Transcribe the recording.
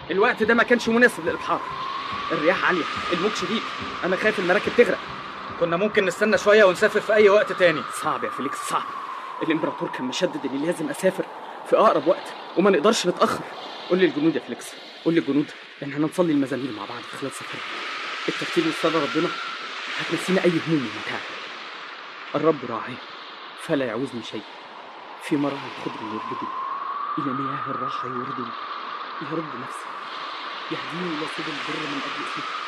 الوقت ده ما كانش مناسب للابحار الرياح عاليه الموج شديد انا خايف المراكب تغرق كنا ممكن نستنى شويه ونسافر في اي وقت تاني صعب يا فيليكس صعب الامبراطور كان مشدد اني لازم اسافر في اقرب وقت وما نقدرش نتاخر قول لي الجنود يا فيليكس قول لي الجنود ان احنا نصلي المزامير مع بعض في خلال سفرنا الترتيب والصلاه ربنا هتنسينا اي هموم ومتاعب الرب راعي فلا يعوزني شيء في مرعى الخضر يربدني الى مياه الراحه يوردني يرد نفسي يهديني الى سبل البر من اجل اسمه